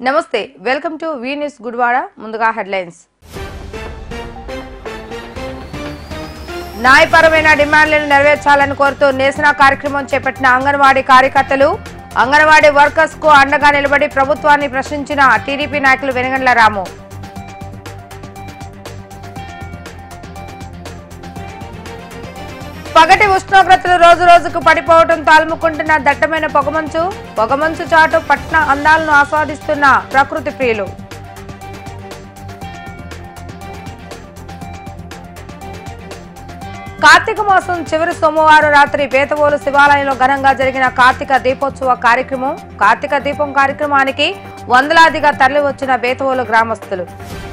నమస్తే welcome to V news Gudivada ముందుగా headlines న్యాయపరమైన డిమాండ్లను నెరవేర్చాలని కోరుతూ నిరసన కార్యక్రమం చేపట్టిన అంగన్వాడీ కార్యకర్తలు అంగన్వాడీ వర్కర్స్ కు అండగా నిలబడి ప్రభుత్వాన్ని ప్రశ్నించిన టీడీపీ నాయకులు వెనగండ్ల రాము పగటి ఉష్ణోగ్రతలు రోజు రోజుకు పడిపోవటం తాల్ముకుంటున్న దట్టమైన పొగమంచు పొగమంచు చాటు పట్న అందాలను ఆస్వాదిస్తున్న ప్రకృతి ప్రియులు కార్తీక మాసం చివరి సోమవారం రాత్రి పేతవోలు శివాలయంలో ఘనంగా జరిగిన కార్తీక దీపోత్సవ కార్యక్రమం కార్తీక దీపం కార్యక్రమానికి వందలాదిగా తరలివచ్చిన బేతవోలు గ్రామస్తులు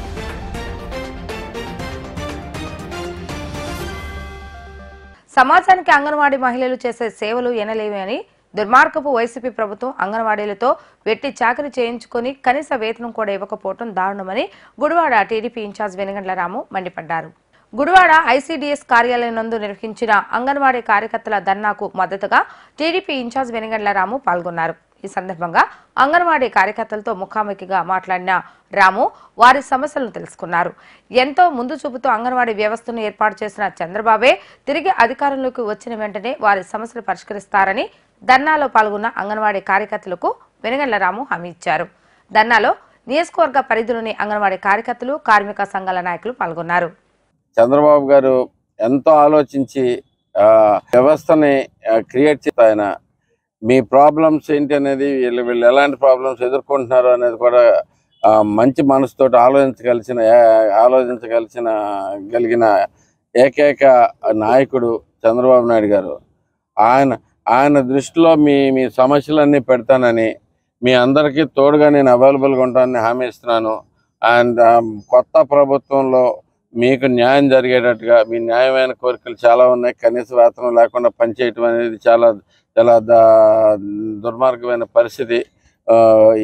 సమాజానికి అంగన్వాడీ మహిళలు చేసే సేవలు ఎనలేవి అని దుర్మార్గపు వైసీపీ ప్రభుత్వం అంగన్వాడీలతో వెట్టి చాకరీ చేయించుకొని కనీస వేతనం కూడా ఇవ్వకపోవడం దారుణమని గుడివాడ టీడీపీ ఇన్ఛార్జ్ వెనుగండ్ల రాము మండిపడ్డారు గుడివాడ ఐసీడీఎస్ కార్యాలయం నందు నిర్వహించిన అంగన్వాడీ కార్యకర్తల ధర్నాకు మద్దతుగా టీడీపీ ఇన్ఛార్జ్ వెనుగండ్ల రాము పాల్గొన్నారు ఈ సందర్భంగా అంగన్వాడీ కార్యకర్తలతో ముఖాముఖిగా మాట్లాడిన రాము వారి సమస్యలను తెలుసుకున్నారు ఎంతో ముందు చూపుతూ అంగన్వాడీ వ్యవస్థను ఏర్పాటు చేసిన చంద్రబాబే తిరిగి అధికారంలోకి వచ్చిన వెంటనే వారి సమస్యలు పరిష్కరిస్తారని ధర్నాలో పాల్గొన్న అంగన్వాడీ కార్యకర్తలకు వెనుగండ్ల రాము హామీ ఇచ్చారు ధర్నాలో నియోజకవర్గ పరిధిలోని అంగన్వాడీ కార్యకర్తలు కార్మిక సంఘాల నాయకులు పాల్గొన్నారు చంద్రబాబు గారు ఎంతో ఆలోచించి ఆ, వ్యవస్థని క్రియేట్ చేసి ఆయన మీ ప్రాబ్లమ్స్ ఏంటి అనేది వీళ్ళు వీళ్ళు ఎలాంటి ప్రాబ్లమ్స్ ఎదుర్కొంటున్నారు అనేది కూడా ఆ, మంచి మనసుతోటి ఆలోచించగలిసిన ఏ- ఆలోచించగలిసిన గలిగిన ఏకైక నాయకుడు చంద్రబాబు నాయుడు గారు ఆయన ఆయన దృష్టిలో మీ మీ సమస్యలన్నీ పెడతానని మీ అందరికీ తోడుగా నేను అవైలబుల్గా ఉంటానని హామీ ఇస్తున్నాను అండ్ కొత్త ప్రభుత్వంలో మీకు న్యాయం జరిగేటట్టుగా మీ న్యాయమైన కోరికలు చాలా ఉన్నాయి కనీస వేతనం లేకుండా పనిచేయటం అనేది చాలా చాలా దా- దుర్మార్గమైన పరిస్థితి ఆ,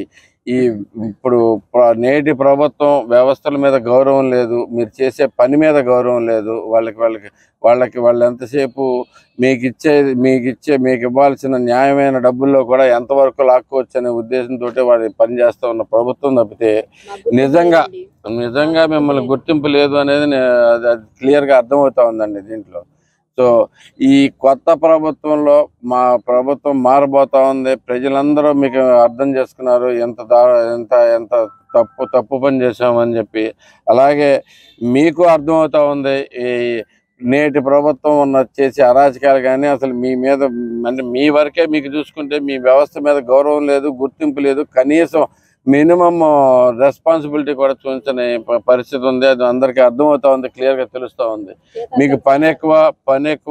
ఈ ఇప్పుడు ప్ర- నేటి ప్రభుత్వం వ్యవస్థల మీద గౌరవం లేదు మీరు చేసే పని మీద గౌరవం లేదు వాళ్ళకి వాళ్ళకి వాళ్ళకి వాళ్ళు ఎంతసేపు మీకు ఇచ్చే మీకు ఇచ్చే మీకు ఇవ్వాల్సిన న్యాయమైన డబ్బుల్లో కూడా ఎంతవరకు లాక్కోవచ్చు అనే ఉద్దేశంతో వారి పని చేస్తూ ఉన్న ప్రభుత్వం తప్పితే నిజంగా నిజంగా మిమ్మల్ని గుర్తింపు లేదు అనేది నే- అది- అది క్లియర్గా అర్థమవుతా ఉందండి దీంట్లో సో ఈ కొత్త ప్రభుత్వంలో మా ప్రభుత్వం మారబోతా ఉంది ప్రజలందరూ మీకు అర్థం చేసుకున్నారు ఎంత దా ఎంత ఎంత తప్పు తప్పు పని చేసామని చెప్పి అలాగే మీకు అర్థమవుతా ఉంది ఈ నేటి ప్రభుత్వం ఉన్న చేసే అరాచకాలు కానీ అసలు మీ మీద అంటే మీ వరకే మీకు చూసుకుంటే మీ వ్యవస్థ మీద గౌరవం లేదు గుర్తింపు లేదు కనీసం మినిమం రెస్పాన్సిబిలిటీ కూడా చూపించని ప- పరిస్థితి ఉంది అది అందరికీ అర్థమవుతా ఉంది క్లియర్గా తెలుస్తూ ఉంది మీకు పని ఎక్కువ పని ఎక్కువ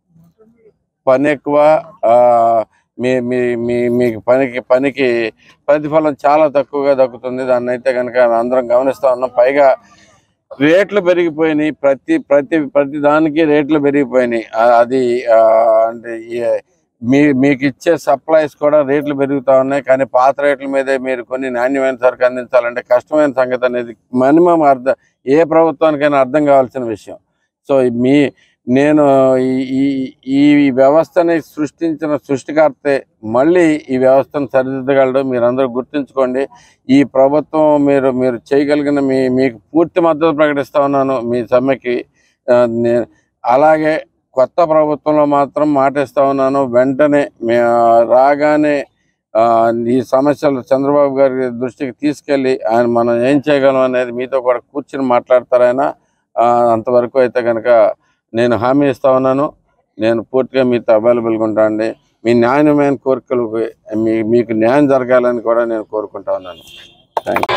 పని ఎక్కువ ఆ, మీ మీ మీ మీకు పనికి పనికి ప్రతిఫలం చాలా తక్కువగా దక్కుతుంది దాన్ని అయితే కనుక అందరం గమనిస్తూ ఉన్నాం పైగా రేట్లు పెరిగిపోయినాయి ప్రతి ప్రతి ప్రతి దానికి రేట్లు పెరిగిపోయినాయి ఆ, అది ఆ, అంటే ఈ- మీ మీకు ఇచ్చే సప్లైస్ కూడా రేట్లు పెరుగుతా ఉన్నాయి కానీ పాత రేట్ల మీదే మీరు కొన్ని నాణ్యమైన సరుకు అందించాలంటే కష్టమైన సంగతి అనేది మినిమం అర్థం ఏ ప్రభుత్వానికైనా అర్థం కావాల్సిన విషయం సో మీ నేను ఈ- ఈ ఈ వ్యవస్థని సృష్టించిన సృష్టికర్తే మళ్ళీ ఈ వ్యవస్థను సరిదిద్దగలడు మీరందరూ గుర్తుంచుకోండి ఈ ప్రభుత్వం మీరు మీరు చేయగలిగిన మీ మీకు పూర్తి మద్దతు ప్రకటిస్తా ఉన్నాను మీ సమ్మెకి ఆ, నే- అలాగే కొత్త ప్రభుత్వంలో మాత్రం మాటిస్తా ఉన్నాను వెంటనే మే- రాగానే ఆ, ఈ సమస్యలు చంద్రబాబు గారి దృష్టికి తీసుకెళ్ళి ఆయన మనం ఏం చేయగలం అనేది మీతో కూడా కూర్చుని మాట్లాడతారు ఆయన ఆ, అంతవరకు అయితే కనుక నేను హామీ ఇస్తా ఉన్నాను నేను పూర్తిగా మీతో అవైలబుల్గా ఉంటానండి మీ న్యాయమైన కోరికలకు మీ మీకు న్యాయం జరగాలని కూడా నేను కోరుకుంటా ఉన్నాను థ్యాంక్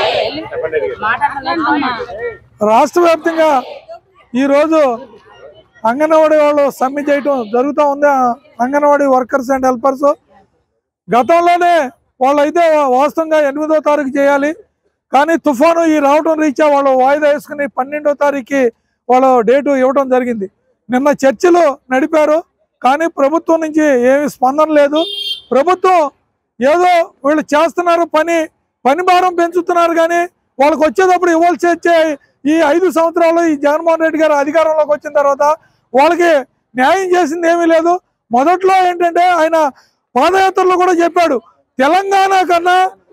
రాష్ట్ర వ్యాప్తంగా ఈరోజు అంగన్వాడీ వాళ్ళు సమ్మె చేయటం జరుగుతూ ఉంది ఆ అంగన్వాడీ వర్కర్స్ అండ్ హెల్పర్స్ గతంలోనే వాళ్ళైతే వాస్తవంగా ఎనిమిదో తారీఖు చేయాలి కానీ తుఫాను ఈ రావటం రీత్యా వాళ్ళు వాయిదా వేసుకుని పన్నెండో తారీఖుకి వాళ్ళు డేటు ఇవ్వడం జరిగింది నిన్న చర్చలు నడిపారు కానీ ప్రభుత్వం నుంచి ఏమి స్పందన లేదు ప్రభుత్వం ఏదో వీళ్ళు చేస్తున్నారు పని పని భారం పెంచుతున్నారు కానీ వాళ్ళకి వచ్చేటప్పుడు ఇవ్వాల్సి వచ్చే ఈ ఐదు సంవత్సరాలు ఈ జగన్మోహన్ రెడ్డి గారు అధికారంలోకి వచ్చిన తర్వాత వాళ్ళకి న్యాయం చేసింది ఏమీ లేదు మొదట్లో ఏంటంటే ఆయన పాదయాత్రలో కూడా చెప్పాడు తెలంగాణ కన్నా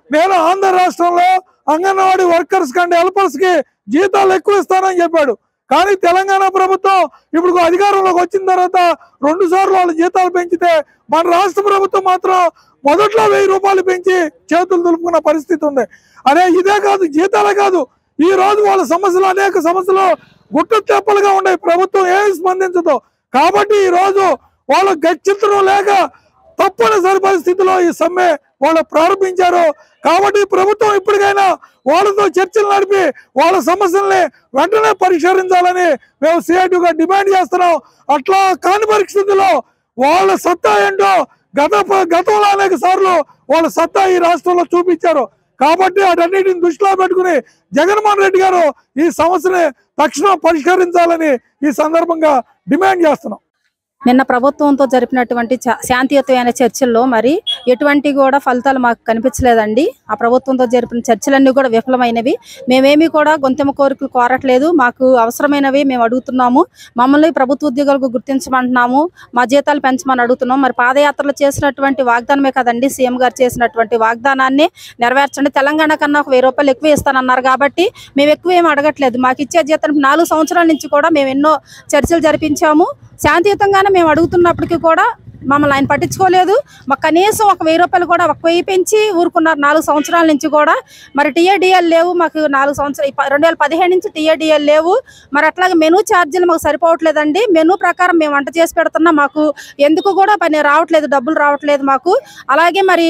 నేను ఆంధ్ర రాష్ట్రంలో అంగన్వాడీ వర్కర్స్ కంటే హెల్పర్స్ కి జీతాలు ఎక్కువ ఇస్తానని చెప్పాడు కానీ తెలంగాణ ప్రభుత్వం ఇప్పుడు అధికారంలోకి వచ్చిన తర్వాత రెండు సార్లు వాళ్ళ జీతాలు పెంచితే మన రాష్ట్ర ప్రభుత్వం మాత్రం మొదట్లో వెయ్యి రూపాయలు పెంచి చేతులు దులుపుకున్న పరిస్థితి ఉంది అదే ఇదే కాదు జీతాలే కాదు ఈ రోజు వాళ్ళ సమస్యలు అనేక సమస్యలు గుట్టు తెప్పలుగా ఉన్నాయి ప్రభుత్వం ఏమి స్పందించదు కాబట్టి ఈ రోజు వాళ్ళ గచ్చిత్రం లేక తప్పనిసరి పరిస్థితిలో ఈ సమ్మె వాళ్ళు ప్రారంభించారు కాబట్టి ప్రభుత్వం ఇప్పటికైనా వాళ్ళతో చర్చలు నడిపి వాళ్ళ సమస్యల్ని వెంటనే పరిష్కరించాలని మేము సిఐటిగా డిమాండ్ చేస్తున్నాం అట్లా కాని పరిస్థితుల్లో వాళ్ళ సత్తా ఏంటో గత ప- గతంలో అనేక సార్లు వాళ్ళ సత్తా ఈ రాష్ట్రంలో చూపించారు కాబట్టి అటన్నిటిని దృష్టిలో పెట్టుకుని జగన్మోహన్ రెడ్డి గారు ఈ సమస్యని తక్షణం పరిష్కరించాలని ఈ సందర్భంగా డిమాండ్ చేస్తున్నాం నిన్న ప్రభుత్వంతో జరిపినటువంటి చ- శాంతియుతమైన చర్చల్లో మరి ఎటువంటి కూడా ఫలితాలు మాకు కనిపించలేదండి ఆ ప్రభుత్వంతో జరిపిన చర్చలన్నీ కూడా విఫలమైనవి మేమేమీ కూడా గొంతెమ్మ కోరికలు కోరట్లేదు మాకు అవసరమైనవి మేము అడుగుతున్నాము మమ్మల్ని ప్రభుత్వ ఉద్యోగులకు గుర్తించమంటున్నాము మా జీతాలు పెంచమని అడుగుతున్నాం మరి పాదయాత్రలో చేసినటువంటి వాగ్దానమే కదండి సీఎం గారు చేసినటువంటి వాగ్దానాన్ని నెరవేర్చండి తెలంగాణ కన్నా ఒక వెయ్యి రూపాయలు ఎక్కువ ఇస్తానన్నారు కాబట్టి మేము ఎక్కువ ఏం అడగట్లేదు మాకు ఇచ్చే జీతం నాలుగు సంవత్సరాల నుంచి కూడా మేము ఎన్నో చర్చలు జరిపించాము శాంతియుతంగానే మేము అడుగుతున్నప్పటికీ కూడా మమ్మల్ని ఆయన పట్టించుకోలేదు మాకు కనీసం ఒక వెయ్యి రూపాయలు కూడా ఒక వెయ్యి పెంచి ఊరుకున్నారు నాలుగు సంవత్సరాల నుంచి కూడా మరి టీఏడిఎల్ లేవు మాకు నాలుగు సంవత్సరాలు రెండు వేల పదిహేను నుంచి టీఏడిఎల్ లేవు మరి అట్లాగే మెనూ ఛార్జీలు మాకు సరిపోవట్లేదండి మెనూ ప్రకారం మేము వంట చేసి పెడుతున్నాం మాకు ఎందుకు కూడా పని రావట్లేదు డబ్బులు రావట్లేదు మాకు అలాగే మరి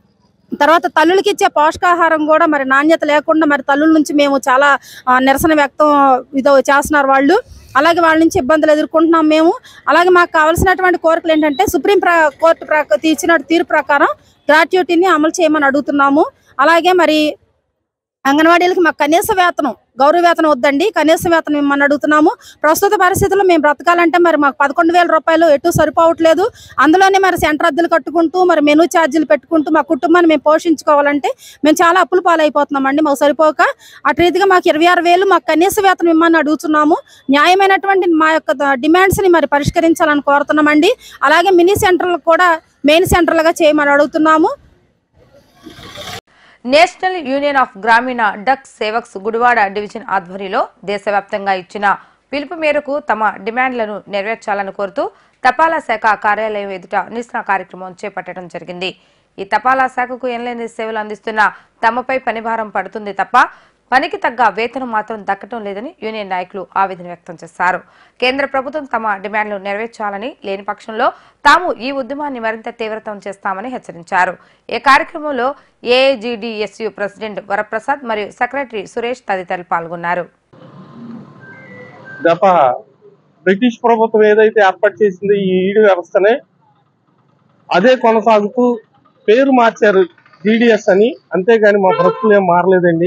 తర్వాత తల్లులకి ఇచ్చే పోషకాహారం కూడా మరి నాణ్యత లేకుండా మరి తల్లుల నుంచి మేము చాలా ఆ, నిరసన వ్యక్తం ఇదో చేస్తున్నారు వాళ్ళు అలాగే వాళ్ళ నుంచి ఇబ్బందులు ఎదుర్కొంటున్నాం మేము అలాగే మాకు కావాల్సినటువంటి కోరికలు ఏంటంటే సుప్రీం ప్ర కోర్టు ప్రక ఇచ్చిన తీర్పు ప్రకారం గ్రాట్యుటీని అమలు చేయమని అడుగుతున్నాము అలాగే మరి అంగన్వాడీలకి మాకు కనీస వేతనం గౌరవ వేతనం వద్దండి కనీస వేతనం ఇమ్మని అడుగుతున్నాము ప్రస్తుత పరిస్థితుల్లో మేము బ్రతకాలంటే మరి మాకు పదకొండు వేల రూపాయలు ఎటు సరిపోవట్లేదు అందులోనే మరి సెంటర్ అద్దెలు కట్టుకుంటూ మరి మెనూ ఛార్జీలు పెట్టుకుంటూ మా కుటుంబాన్ని మేము పోషించుకోవాలంటే మేము చాలా అప్పులు పాలైపోతున్నామండి మాకు సరిపోక అటు రీతిగా మాకు ఇరవై ఆరు వేలు మాకు కనీస వేతనం ఇమ్మని అడుగుతున్నాము న్యాయమైనటువంటి మా యొక్క ద- డిమాండ్స్ని మరి పరిష్కరించాలని కోరుతున్నామండి అలాగే మినీ సెంటర్లు కూడా మెయిన్ సెంటర్లుగా చేయమని అడుగుతున్నాము national union of Gramin Dak Sevaks Gudivada division ఆధ్వర్యంలో దేశవ్యాప్తంగా ఇచ్చిన పిలుపు మేరకు తమ డిమాండ్లను నెరవేర్చాలని కోరుతూ తపాలా శాఖ కార్యాలయం ఎదుట నిరసన కార్యక్రమం చేపట్టడం జరిగింది ఈ తపాలా శాఖకు ఎనలేని సేవలు అందిస్తున్న తమపై పనిభారం పడుతుంది తప్ప పనికి తగ్గ వేతనం మాత్రం దక్కటం లేదని యూనియన్ నాయకులు ఆవేదన వ్యక్తం చేశారు కేంద్ర ప్రభుత్వం తమ డిమాండ్లు నెరవేర్చాలని లేని పక్షంలో తాము ఈ ఉద్యమాన్ని మరింత తీవ్రతం చేస్తామని హెచ్చరించారు ఈ కార్యక్రమంలో ఏఐజీడీఎస్యు ప్రెసిడెంట్ వరప్రసాద్ మరియు సెక్రటరీ సురేష్ తదితరులు పాల్గొన్నారు గత బ్రిటిష్ ప్రభుత్వం ఏదైతే ఏర్పాటు చేసిందో ఈ ఈడు వ్యవస్థనే అదే కొనసాగుతూ పేరు మార్చారు జీడిఎస్ అని అంతేగాని మా బ్రతుకులు ఏం మారలేదండి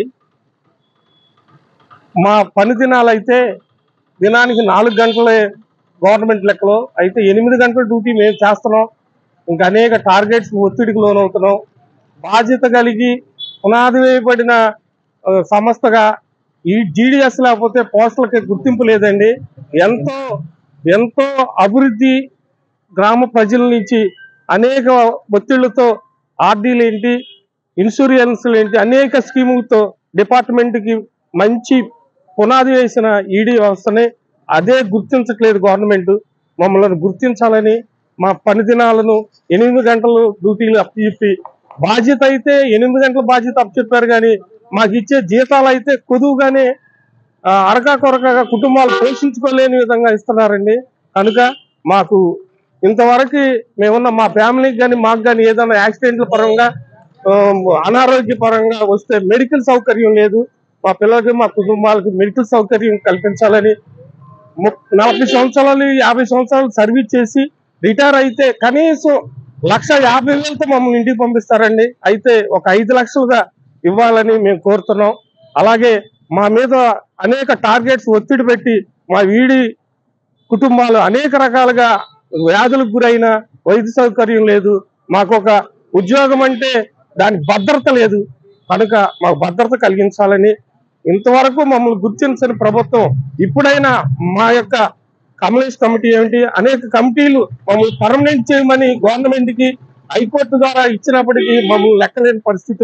మా పని దినాలు అయితే దినానికి నాలుగు గంటలే గవర్నమెంట్ లెక్కలో అయితే ఎనిమిది గంటల డ్యూటీ మేము చేస్తున్నాం ఇంకా అనేక టార్గెట్స్ ఒత్తిడికి లోనవుతున్నాం బాధ్యత కలిగి పునాది వేయబడిన ఆ, సంస్థగా ఈ జీడిఎస్ లేకపోతే పోస్టులకి గుర్తింపు లేదండి ఎంతో ఎంతో అభివృద్ధి గ్రామ ప్రజల నుంచి అనేక ఒత్తిళ్లతో ఆర్డీలు ఏంటి ఇన్సూరెన్స్లు ఏంటి అనేక స్కీములతో డిపార్ట్మెంట్కి మంచి పునాది వేసిన ఈడీ వ్యవస్థని అదే గుర్తించట్లేదు గవర్నమెంట్ మమ్మల్ని గుర్తించాలని మా పని దినాలను ఎనిమిది గంటలు డ్యూటీలు అప్పచెప్పి బాధ్యత అయితే ఎనిమిది గంటల బాధ్యత అప్పచెప్పారు కానీ మాకు ఇచ్చే జీతాలు అయితే కొదువుగానే ఆ, అరకా కొరకగా కుటుంబాలు పోషించుకోలేని విధంగా ఇస్తున్నారండి కనుక మాకు ఇంతవరకు మేమున్న మా ఫ్యామిలీకి కానీ మాకు కానీ ఏదైనా యాక్సిడెంట్ల పరంగా ఆ, అనారోగ్య పరంగా వస్తే మెడికల్ సౌకర్యం లేదు మా పిల్లలకి మా కుటుంబాలకు మెడికల్ సౌకర్యం కల్పించాలని ము- నలభై సంవత్సరాలు యాభై సంవత్సరాలు సర్వీస్ చేసి రిటైర్ అయితే కనీసం లక్ష యాభై వేలతో మమ్మల్ని ఇంటికి పంపిస్తారండి అయితే ఒక ఐదు లక్షలుగా ఇవ్వాలని మేము కోరుతున్నాం అలాగే మా మీద అనేక టార్గెట్స్ ఒత్తిడి పెట్టి మా వీడి కుటుంబాలు అనేక రకాలుగా వ్యాధులకు గురైన వైద్య సౌకర్యం లేదు మాకు ఒక ఉద్యోగం అంటే దాని భద్రత లేదు కనుక మాకు భద్రత కలిగించాలని ఇంతవరకు మమ్మల్ని గుర్తించని ప్రభుత్వం ఇప్పుడైనా మా యొక్క కమ్యూనిస్ట్ కమిటీ ఏమిటి అనేక కమిటీలు మమ్మల్ని పర్మనెంట్ చేయమని గవర్నమెంట్ కి హైకోర్టు ద్వారా ఇచ్చినప్పటికీ మమ్మల్ని లెక్కలేని పరిస్థితిలో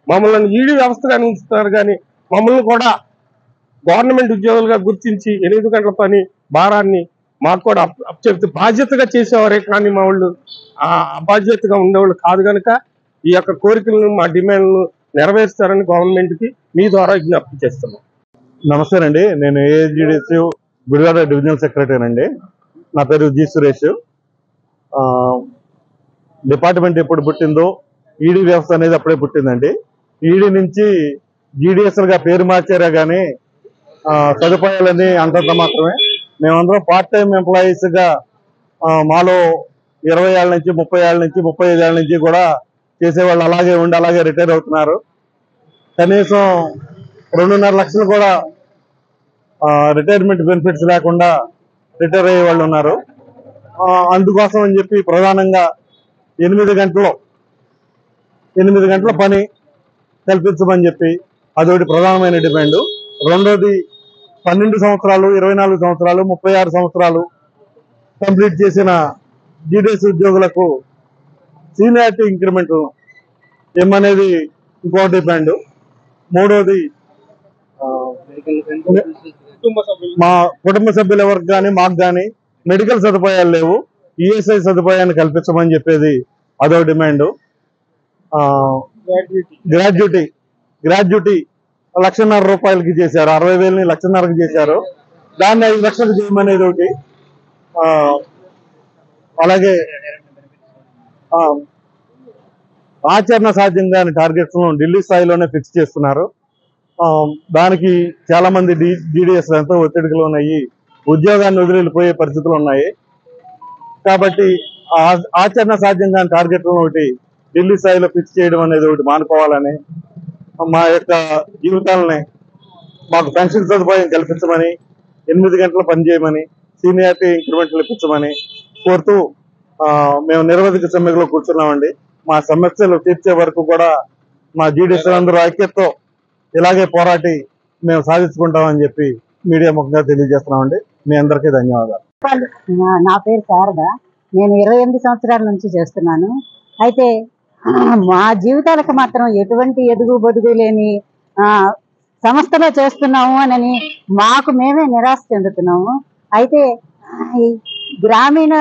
మమ్మల్ని ఈడీ వ్యవస్థగానే ఉంచుతున్నారు కానీ మమ్మల్ని కూడా గవర్నమెంట్ ఉద్యోగులుగా గుర్తించి ఎనిమిది గంటల పని భారాన్ని మాకు కూడా అప్ అప్ చెప్తే బాధ్యతగా చేసేవారే కానీ మా వాళ్ళు ఆ అబాధ్యతగా ఉండేవాళ్ళు కాదు కనుక ఈ యొక్క కోరికలను మా డిమాండ్లను నెరవేరుస్తారని గవర్నమెంట్ కి మీ ద్వారా విజ్ఞప్తి చేస్తున్నాం నమస్తేనండి నేను ఏజీడీసీ గుడివాడ డివిజనల్ సెక్రటరీ అండి నా పేరు జి సురేష్ ఆ, డిపార్ట్మెంట్ ఎప్పుడు పుట్టిందో ఈడీ వ్యవస్థ అనేది అప్పుడే పుట్టిందండి ఈడీ నుంచి GDSL గా పేరు మార్చారా కానీ ఆ, సదుపాయాలన్నీ అంతంత మాత్రమే మేమందరం పార్ట్ టైం ఎంప్లాయీస్గా మాలో ఇరవై ఏళ్ళ నుంచి ముప్పై ఏళ్ళ నుంచి ముప్పై ఐదు ఏళ్ళ నుంచి కూడా చేసేవాళ్ళు అలాగే ఉండి అలాగే రిటైర్ అవుతున్నారు కనీసం రెండున్నర లక్షలు కూడా రిటైర్మెంట్ బెనిఫిట్స్ లేకుండా రిటైర్ అయ్యే వాళ్ళు ఉన్నారు ఆ, అందుకోసం అని చెప్పి ప్రధానంగా ఎనిమిది గంటలు ఎనిమిది గంటల పని కల్పించమని చెప్పి అదొకటి ప్రధానమైన డిమాండ్ రెండోది పన్నెండు సంవత్సరాలు ఇరవై నాలుగు సంవత్సరాలు ముప్పై ఆరు సంవత్సరాలు కంప్లీట్ చేసిన జీడీఎస్ ఉద్యోగులకు సీనియారిటీ ఇంక్రిమెంట్ ఏమనేది ఇంకో డిమాండ్ మూడోది ఆ, మా కుటుంబ సభ్యుల ఎవరికి కానీ మాకు కానీ మెడికల్ సదుపాయాలు లేవు ఈఎస్ఐ సదుపాయాన్ని కల్పించమని చెప్పేది అదో డిమాండ్ గ్రాడ్యుటీ గ్రాడ్యుటీ లక్షన్నర రూపాయలకి చేశారు అరవై వేలని లక్షన్నరకి చేశారు దాన్ని ఐదు లక్షలకు చేయమనేది ఒకటి ఆ, అలాగే ఆ, ఆచరణ సాధ్యంగా టార్గెట్స్ ఢిల్లీ స్థాయిలోనే ఫిక్స్ చేస్తున్నారు ఆ, దానికి చాలా మంది డిడిఎస్ ఎంతో ఒత్తిడికి లోనయ్యి ఉద్యోగాన్ని వదిలి వెళ్ళిపోయే పరిస్థితులు ఉన్నాయి కాబట్టి ఆ- ఆచరణ సాధ్యంగా టార్గెట్లను ఒకటి ఢిల్లీ స్థాయిలో ఫిక్స్ చేయడం అనేది ఒకటి మానుకోవాలని మా యొక్క జీవితాలని మాకు పెన్షన్ సదుపాయం కల్పించమని ఎనిమిది గంటలు పనిచేయమని సీనియారిటీ ఇంక్రిమెంట్లు ఇప్పించమని కోరుతూ ఆ, మేము నిరవధిక సమ్మెలో కూర్చున్నామండి మా సమస్యలు తీర్చే వరకు కూడా మా జీడీఎస్ అందరూ ఐక్యతతో ఇలాగే పోరాటి మేము సాధించుకుంటామని చెప్పి మీడియా ముఖంగా తెలియజేస్తున్నామండి మీ అందరికీ ధన్యవాదాలు నా- నా పేరు శారద నేను ఇరవై ఎనిమిది సంవత్సరాల నుంచి చేస్తున్నాను అయితే మా జీవితాలకు మాత్రం ఎటువంటి ఎదుగు బొదుగు లేని ఆ, సంస్థలో చేస్తున్నాము అని మాకు మేమే నిరాశ చెందుతున్నాము అయితే ఈ గ్రామీణ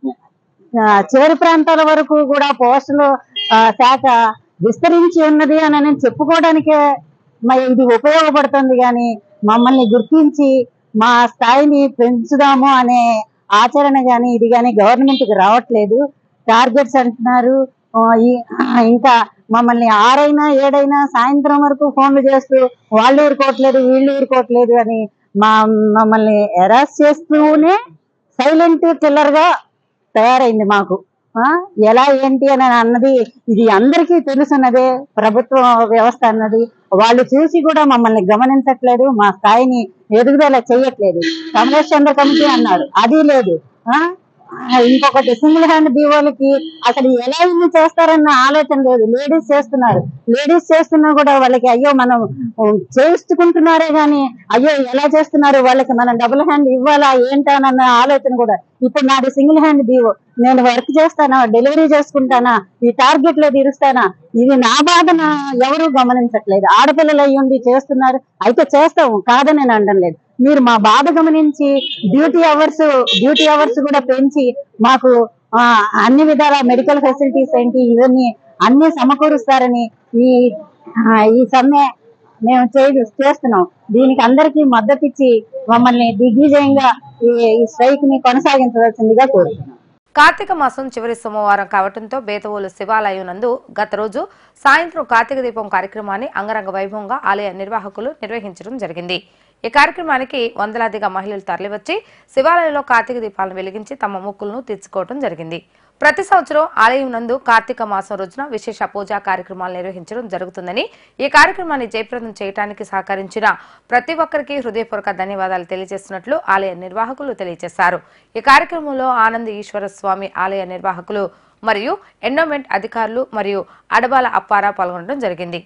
ఆ, చేరు ప్రాంతాల వరకు కూడా పోస్టులు ఆ, శాఖ విస్తరించి ఉన్నది అని నేను చెప్పుకోవడానికే మరి ఇది ఉపయోగపడుతుంది కానీ మమ్మల్ని గుర్తించి మా స్థాయిని పెంచుదాము అనే ఆచరణ కానీ ఇది కానీ గవర్నమెంట్కి రావట్లేదు టార్గెట్స్ అంటున్నారు ఆ, ఈ- ఇంకా మమ్మల్ని ఆరైనా ఏడైనా సాయంత్రం వరకు ఫోన్లు చేస్తూ వాళ్ళు ఊరుకోవట్లేదు వీళ్ళు ఊరుకోవట్లేదు అని మా మమ్మల్ని ఎరాస్ చేస్తూనే సైలెంట్ కిల్లర్ గా తయారైంది మాకు ఆ ఎలా ఏంటి అని అన్నది ఇది అందరికీ తెలుసున్నదే ప్రభుత్వ వ్యవస్థ అన్నది వాళ్ళు చూసి కూడా మమ్మల్ని గమనించట్లేదు మా స్థాయిని ఎదుగుదల చేయట్లేదు కమలేష్ చంద్ర కమిటీ అన్నారు అది లేదు ఆ ఆ, ఇంకొకటి సింగిల్ హ్యాండ్ బీవోలకి అసలు ఎలా ఇల్లు చేస్తారన్న ఆలోచన లేదు లేడీస్ చేస్తున్నారు లేడీస్ చేస్తున్నా కూడా వాళ్ళకి అయ్యో మనం ఉం, చేసుకుంటున్నారే గాని అయ్యో ఎలా చేస్తున్నారు వాళ్ళకి మనం డబుల్ హ్యాండ్ ఇవ్వాలా ఏంటానన్న ఆలోచన కూడా ఇప్పుడు నాది సింగిల్ హ్యాండ్ బీవో నేను వర్క్ చేస్తానా డెలివరీ చేసుకుంటానా ఈ టార్గెట్ లో తీరుస్తానా ఇది నా బాధన ఎవరు గమనించట్లేదు ఆడపిల్లలు అయ్యుండి చేస్తున్నారు అయితే చేస్తాము కాదని నేను అనడం లేదు మీరు మా బాధ గమనించి డ్యూటీ అవర్స్ డ్యూటీ అవర్స్ కూడా పెంచి మాకు ఆ, అన్ని విధాల మెడికల్ ఫెసిలిటీస్ ఏంటి ఇవన్నీ అన్ని సమకూరుస్తారని ఈ ఆ, ఈ సమ్మె మేము చే- చేస్తున్నాం దీనికి అందరికీ మద్దతు ఇచ్చి మమ్మల్ని దిగ్విజయంగా ఈ ఈ స్ట్రైక్ ని కొనసాగించవలసిందిగా కోరుతున్నాం కార్తీక మాసం చివరి సోమవారం కావడంతో బేతవోలు శివాలయం నందు గత రోజు సాయంత్రం కార్తీక దీపం కార్యక్రమాన్ని అంగరంగ వైభవంగా ఆలయ నిర్వాహకులు నిర్వహించడం జరిగింది ఈ కార్యక్రమానికి వందలాదిగా మహిళలు తరలివచ్చి శివాలయంలో కార్తీక దీపాలను వెలిగించి తమ మొక్కులను తీర్చుకోవడం జరిగింది ప్రతి సంవత్సరం ఆలయం నందు కార్తీక మాసం రోజున విశేష పూజా కార్యక్రమాలు నిర్వహించడం జరుగుతుందని ఈ కార్యక్రమాన్ని జయప్రదం చేయడానికి సహకరించిన ప్రతి ఒక్కరికి హృదయపూర్వక ధన్యవాదాలు తెలియజేస్తున్నట్లు ఆలయ నిర్వాహకులు తెలియజేశారు ఈ కార్యక్రమంలో ఆనంద ఈశ్వర స్వామి ఆలయ నిర్వాహకులు మరియు ఎండోమెంట్ అధికారులు మరియు అడబాల అప్పారా పాల్గొనడం జరిగింది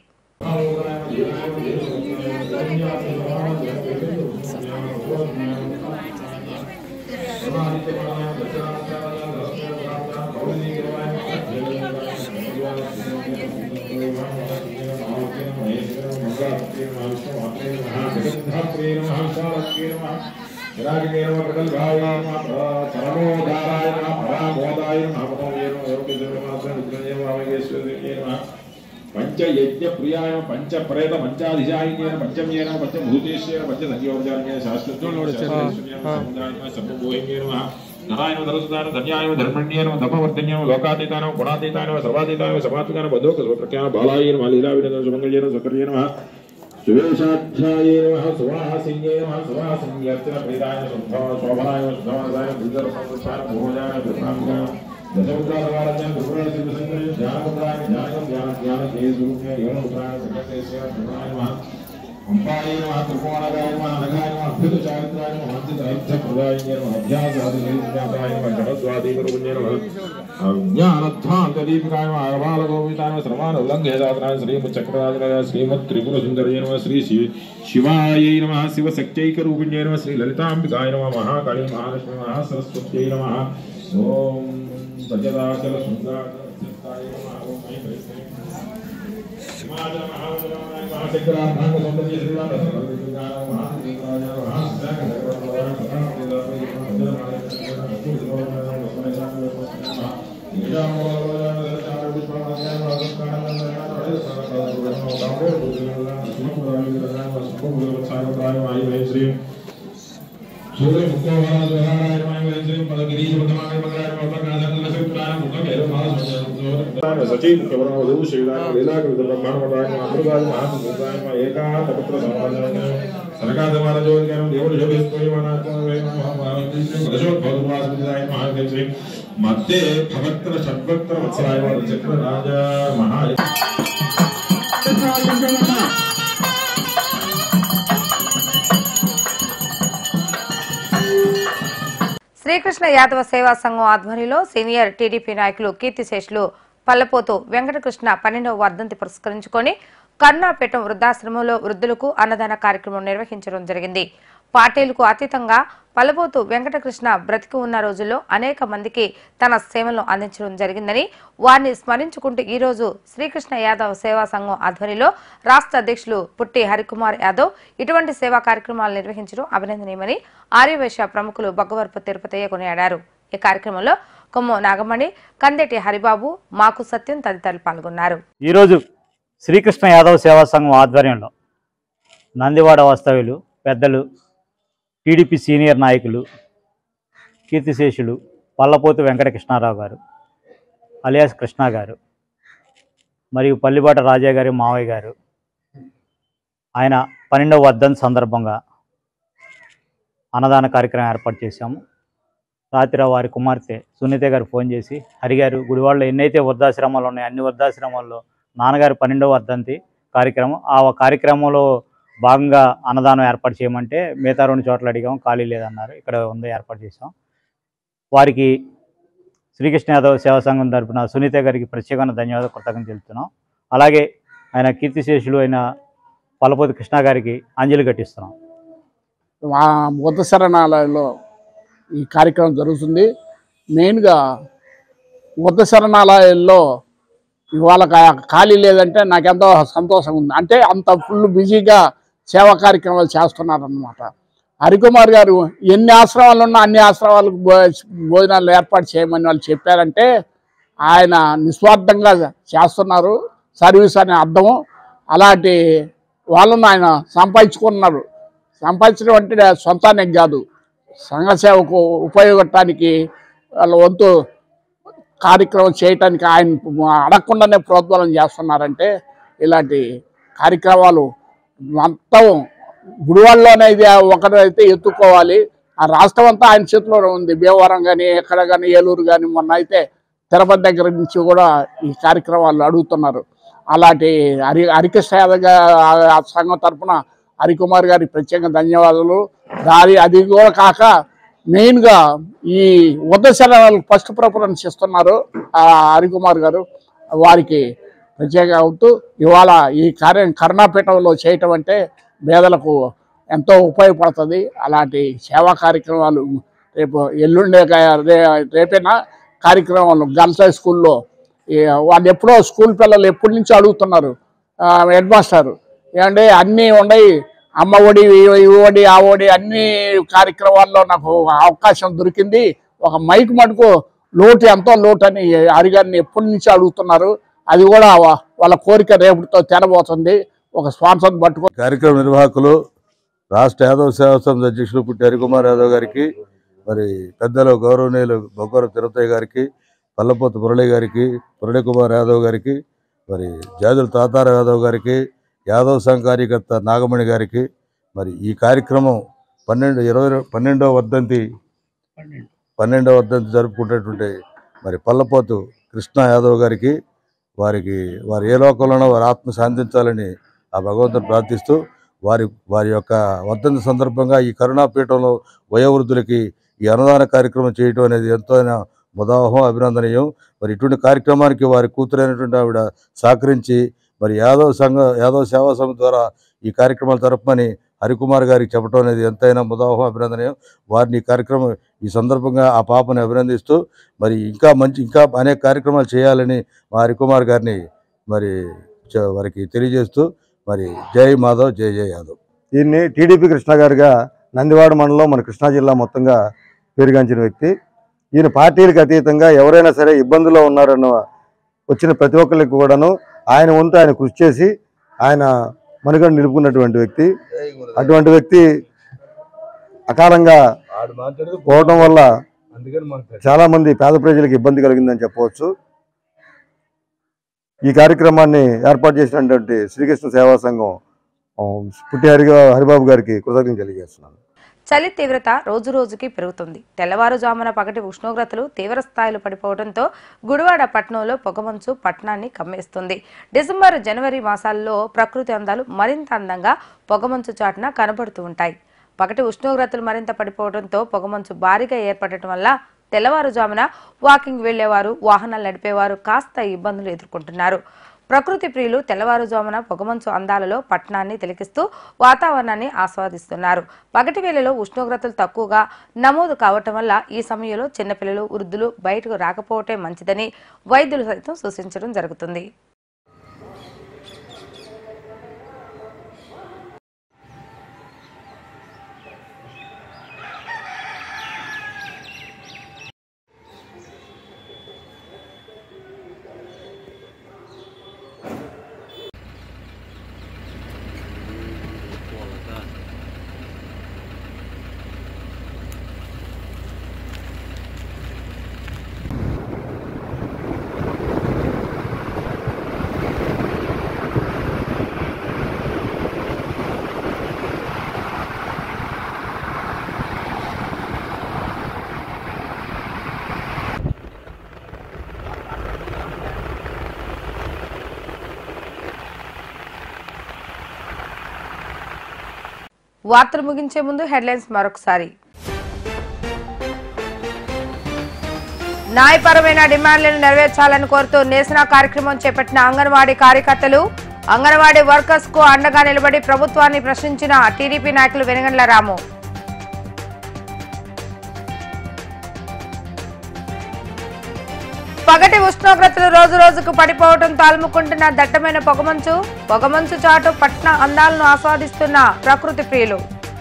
విష్ణుమాత్రే నమః జగద్ధాత్రే నమః విశాలక్ష్మీ నమః విరాజకే నమః ప్రగల్భాయ నమః పరమోదారాయ నమః పరామోదాయ నమః పరమోదాయ నమః యోగేశ్వర నమః రుద్రయ వామేశ్వరకే నమః పంచయజ్ఞ ప్రియాయ పంచ ప్రేత పంచాధిశాయిన్యేన పంచమ్యేన పంచభూతేశ్యేన పంచ సంయోగజాన్యేన శాస్త్రజ్ఞోడ సర్వభూయేన నారాయణ ధరసుదాన ధన్యాయ ధర్మణ్యేన ధర్మవర్ధన్యం లోకాతీతానం గుణాతీతానం సర్వాతీతానం సమాత్మకాన బధోక స్వప్రఖ్యాన బాలాయ నమ లీలావిన సుమంగళ్యేన సుకర్య నమ సువేషాధ్యాయ నమ సువాసింగే నమ సువాసింగ్యర్చన ప్రీతాయ శోభనాయ శోభనాయ బుద్ధర సంస్థాన భోజాయ దుర్గాంగా దశముద్రాసవారజ్ఞాన దుర్గుణ సింహసంగ జ్ఞానముద్రాయ జ్ఞానం జ్ఞాన జ్ఞాన కేసురుణ్య యోగముద్రాయ సంకటేశ్వర ధర్మాయ నమ అంపాయ నమ త్రికోణగాయ నమ అనగాయ నమ అభ్యుత చారిత్రాయ నమ మంత్రిత అర్థ ప్రదాయ నమ అభ్యాసాది నిర్విజ్ఞాతాయ నమ జనస్వాదీకరుణ్య నమ అజ్ఞానధ్వాంతదీపికాయ నమ అగబాల గోవితాయ నమ సర్వాన ఉల్లంఘేదాతనాయ శ్రీమత్ చక్రరాజనాయ శ్రీమత్ త్రిపుర సుందరయ నమ శ్రీ శి- శివాయై నమ శివశక్త్యైకరూపిణ్యై నమ శ్రీ లలితాంబికాయ నమ మహాకాళీ మహాలక్ష్మి మహాసరస్వత్యై నమ ఓం సజదాచల శృంగాయ నమ ఓం ఐం హ్రీం శ్రీం హిమాచల మహావదనాయ మహాశంకరాభాంగ సౌందర్య శ్రీరామ సర్వవిజ్ఞాన మహాదేవాయ మహాసాగర సర్వప్రదాయ శ్రీ సూర్య ముఖ్యవారాయ శ్రీ పదగిరీశ వర్తమాన మంగళాయ మంగళాయ సూత్రాయ ముఖ్య సచీ ముఖ్యవరవధూ శ్రీరామ లీలా కవిత బ్రహ్మాండమటాయ అమృతాయ మహాసుతాయ ఏకాంత పుత్ర సమాజాయ సనకాద మానజోగ్యానం దేవుడు జోగేశ్వరి మనోద్భవద్వాసవిదాయ మహాదేవ శ్రీ మధ్య భవక్ర షడ్వక్ర వత్సరాయ చక్ర రాజ మహా శ్రీకృష్ణ యాదవ సేవా సంఘం ఆధ్వర్యంలో సీనియర్ టీడీపీ నాయకులు కీర్తిశేషులు పల్లపోతు వెంకటకృష్ణ పన్నెండవ వర్ధంతి పురస్కరించుకొని కరుణాపీఠం వృద్ధాశ్రమంలో వృద్ధులకు అన్నదాన కార్యక్రమం నిర్వహించడం జరిగింది పార్టీలకు అతీతంగా పల్లపోతు వెంకటకృష్ణ బ్రతికి ఉన్న రోజుల్లో అనేక మందికి తన సేవలను అందించడం జరిగిందని వారిని స్మరించుకుంటూ ఈ రోజు శ్రీకృష్ణ యాదవ్ సేవా సంఘం ఆధ్వర్యంలో రాష్ట్ర అధ్యక్షులు పుట్టి హరికుమార్ యాదవ్ ఇటువంటి సేవా కార్యక్రమాలు నిర్వహించడం అభినందనీయమని ఆర్యవైశ్య ప్రముఖులు బొగ్గవరపు తిరుపతయ్య కొనియాడారు ఈ కార్యక్రమంలో కొమ్ము నాగమణి కందెటి హరిబాబు మాకు సత్యం తదితరులు పాల్గొన్నారు ఈరోజు శ్రీకృష్ణ యాదవ్ సేవా సంఘం ఆధ్వర్యంలో నందివాడ వాస్తవ్యులు పెద్దలు టీడీపీ సీనియర్ నాయకులు కీర్తిశేషులు పల్లపోతు వెంకట కృష్ణారావు గారు అలియాస్ కృష్ణ గారు మరియు పల్లిబాట రాజా గారి మావయ్య గారు ఆయన పన్నెండవ వర్ధన్ సందర్భంగా అన్నదాన కార్యక్రమం ఏర్పాటు చేశాము రాత్రి వారి కుమార్తె సునీత గారు ఫోన్ చేసి హరిగారు గుడివాడలో ఎన్నైతే వృద్ధాశ్రమాలు ఉన్నాయో అన్ని వృద్ధాశ్రమాల్లో నాన్నగారి పన్నెండవ వర్ధంతి కార్యక్రమం ఆ కార్యక్రమంలో భాగంగా అన్నదానం ఏర్పాటు చేయమంటే మిగతా రెండు చోట్ల అడిగాం ఖాళీ లేదన్నారు ఇక్కడ ఉంది ఏర్పాటు చేసాం వారికి శ్రీకృష్ణ యాదవ్ సేవా సంఘం తరపున సునీత గారికి ప్రత్యేకమైన ధన్యవాదాలు కృతజ్ఞతలు తెలుపుతున్నాం అలాగే ఆయన కీర్తిశేషులు అయిన పలపోతి కృష్ణ గారికి అంజలి ఘటిస్తున్నాం మా బుద్ధ శరణాలయంలో ఈ కార్యక్రమం జరుగుతుంది మెయిన్గా బుద్ధ శరణాలయంలో ఇవాళ కా- ఖాళీ లేదంటే నాకెంతో సంతోషం ఉంది అంటే అంత ఫుల్ బిజీగా సేవా కార్యక్రమాలు చేస్తున్నారన్నమాట హరికుమార్ గారు ఎన్ని ఆశ్రమాలు ఉన్నా అన్ని ఆశ్రమాలకు భో- భోజనాలు ఏర్పాటు చేయమని వాళ్ళు చెప్పారంటే ఆయన నిస్వార్థంగా చేస్తున్నారు సర్వీస్ అనే అర్థము అలాంటి వాళ్ళను ఆయన సంపాదించుకున్నారు సంపాదించడం అంటే సొంతానికి కాదు సంఘ సేవకు ఉపయోగటానికి వాళ్ళ వంతు కార్యక్రమం చేయటానికి ఆయన అడగకుండానే ప్రోద్బలం చేస్తున్నారంటే ఇలాంటి కార్యక్రమాలు మొత్తం గుడివాడలోనే ఇది ఒకటైతే ఎత్తుకోవాలి ఆ రాష్ట్రం అంతా ఆయన చేతిలోనే ఉంది భీమవరం కానీ ఎక్కడ కానీ ఏలూరు కానీ మొన్న అయితే తిరుపతి దగ్గర నుంచి కూడా ఈ కార్యక్రమాలు అడుగుతున్నారు అలాంటి హరి హరికృష్ణ యాదవ్ గా- ఆ సంఘం తరపున హరికుమార్ గారికి ప్రత్యేక ధన్యవాదాలు దారి అది కూడా కాక మెయిన్గా ఈ ఉద్దశరణాలకు ఫస్ట్ ప్రిఫరెన్స్ ఇస్తున్నారు ఆ హరికుమార్ గారు వారికి ప్రత్యేక అవుతూ ఇవాళ ఈ కార్యం కరుణాపీఠంలో చేయటం అంటే పేదలకు ఎంతో ఉపయోగపడుతుంది అలాంటి సేవా కార్యక్రమాలు రేపు ఎల్లుండే కా- రే- రేపైనా కార్యక్రమాలు గర్ల్స్ హై స్కూల్లో ఈ వాళ్ళు ఎప్పుడో స్కూల్ పిల్లలు ఎప్పటి నుంచో అడుగుతున్నారు హెడ్ మాస్టర్ ఏమంటే అన్నీ ఉన్నాయి అమ్మ ఒడి ఈ- ఈ ఒడి ఆ ఒడి అన్ని కార్యక్రమాల్లో నాకు అవకాశం దొరికింది ఒక మైక్ మటుకు లోటు ఎంతో లోటు అని హరిగారిని ఎప్పటి నుంచి అడుగుతున్నారు అది కూడా వా- వాళ్ళ కోరిక రేపటితో తెరబోతుంది ఒక స్పాన్సర్ పట్టుకో కార్యక్రమ నిర్వాహకులు రాష్ట్ర యాదవ సేవా సమితి అధ్యక్షులు పుట్టి హరికుమార్ యాదవ్ గారికి మరి పెద్దలు గౌరవనీయులు బొగ్గర తిరుపతి గారికి పల్లపోతు మురళి గారికి మురళీ కుమార్ యాదవ్ గారికి మరి జాదుల తాతార యాదవ్ గారికి యాదవ్ సంఘ కార్యకర్త నాగమణి గారికి మరి ఈ కార్యక్రమం పన్నెండు ఇరవై పన్నెండవ వర్ధంతి పన్నెండవ వర్ధంతి జరుపుకునేటువంటి మరి పల్లపోతు కృష్ణ యాదవ్ గారికి వారికి వారు ఏ లోకంలోనో వారి ఆత్మ శాంతించాలని ఆ భగవంతుని ప్రార్థిస్తూ వారి వారి యొక్క వర్ధంతి సందర్భంగా ఈ కరుణాపీఠంలో వయోవృద్ధులకి ఈ అన్నదాన కార్యక్రమం చేయటం అనేది ఎంతైనా ముదావహం అభినందనీయం మరి ఇటువంటి కార్యక్రమానికి వారి కూతురైనటువంటి ఆవిడ సహకరించి మరి యాదవ్ సంఘ యాదవ్ సేవా సమితి ద్వారా ఈ కార్యక్రమాలు జరపమని హరికుమార్ గారికి చెప్పడం అనేది ఎంతైనా ముదావహం అభినందనీయం వారిని ఈ కార్యక్రమం ఈ సందర్భంగా ఆ పాపని అభినందిస్తూ మరి ఇంకా మంచి ఇంకా అనేక కార్యక్రమాలు చేయాలని మా హరికుమార్ గారిని మరి చ- వారికి తెలియజేస్తూ మరి జై మాధవ్ జై జై యాదవ్ దీన్ని టీడీపీ కృష్ణ గారుగా నందివాడ మండలం మన కృష్ణా జిల్లా మొత్తంగా పేరుగాంచిన వ్యక్తి ఈయన పార్టీలకు అతీతంగా ఎవరైనా సరే ఇబ్బందుల్లో ఉన్నారన్న వచ్చిన ప్రతి ఒక్కరికి కూడాను ఆయన వంతు ఆయన కృషి చేసి ఆయన మనుగడ నిలుపుకున్నటువంటి వ్యక్తి అటువంటి వ్యక్తి అకాలంగా పోవడం వల్ల చాలా మంది పేద ప్రజలకు ఇబ్బంది కలిగిందని చెప్పవచ్చు ఈ కార్యక్రమాన్ని ఏర్పాటు చేసినటువంటి శ్రీకృష్ణ సేవా సంఘం ఆ, పుట్టి హరి హరిబాబు గారికి కృతజ్ఞతలు తెలియజేస్తున్నాను చలి తీవ్రత రోజు రోజుకి పెరుగుతుంది తెల్లవారుజామున పగటి ఉష్ణోగ్రతలు తీవ్ర స్థాయిలో పడిపోవడంతో గుడివాడ పట్టణంలో పొగమంచు పట్టణాన్ని కమ్మేస్తుంది డిసెంబర్ జనవరి మాసాల్లో ప్రకృతి అందాలు మరింత అందంగా పొగమంచు చాటున కనబడుతూ ఉంటాయి పగటి ఉష్ణోగ్రతలు మరింత పడిపోవడంతో పొగమంచు భారీగా ఏర్పడటం వల్ల తెల్లవారుజామున వాకింగ్ వెళ్లేవారు వాహనాలు నడిపేవారు కాస్త ఇబ్బందులు ఎదుర్కొంటున్నారు ప్రకృతి ప్రియులు తెల్లవారుజామున పొగమంచు అందాలలో పట్టణాన్ని తిలకిస్తూ వాతావరణాన్ని ఆస్వాదిస్తున్నారు పగటి వేళలో ఉష్ణోగ్రతలు తక్కువగా నమోదు కావటం వల్ల ఈ సమయంలో చిన్నపిల్లలు వృద్ధులు బయటకు రాకపోవటే మంచిదని వైద్యులు సైతం సూచించడం జరుగుతుంది వార్తలు ముగించే ముందు హెడ్లైన్స్ మరొకసారి న్యాయపరమైన డిమాండ్లను నెరవేర్చాలని కోరుతూ నిరసన కార్యక్రమం చేపట్టిన అంగన్వాడీ కార్యకర్తలు అంగన్వాడీ వర్కర్స్ కు అండగా నిలబడి ప్రభుత్వాన్ని ప్రశ్నించిన టీడీపీ నాయకులు వెనగండ్ల రాము పగటి ఉష్ణోగ్రతలు రోజు రోజుకు పడిపోవడంతో అలుముకుంటున్న దట్టమైన పొగమంచు పొగమంచు చాటు పట్న అందాలను ఆస్వాదిస్తున్న ప్రకృతి ప్రియులు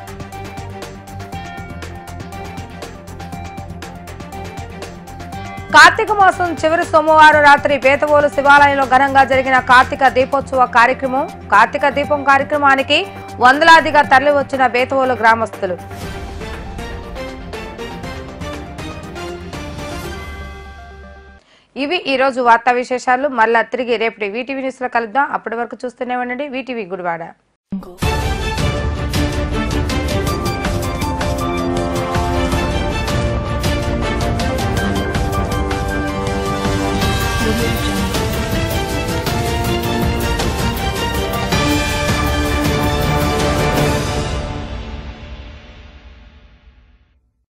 కార్తీక మాసం చివరి సోమవారం రాత్రి బేతవోలు శివాలయంలో ఘనంగా జరిగిన కార్తీక దీపోత్సవ కార్యక్రమం కార్తీక దీపం కార్యక్రమానికి వందలాదిగా తరలివచ్చిన బేతవోలు గ్రామస్తులు ఇవి ఈ రోజు వార్తా విశేషాలు మళ్ళా తిరిగి రేపటి వీటీవీ న్యూస్ లో కలుద్దాం అప్పటి వరకు చూస్తూనే ఉండండి వీటీవీ గుడివాడ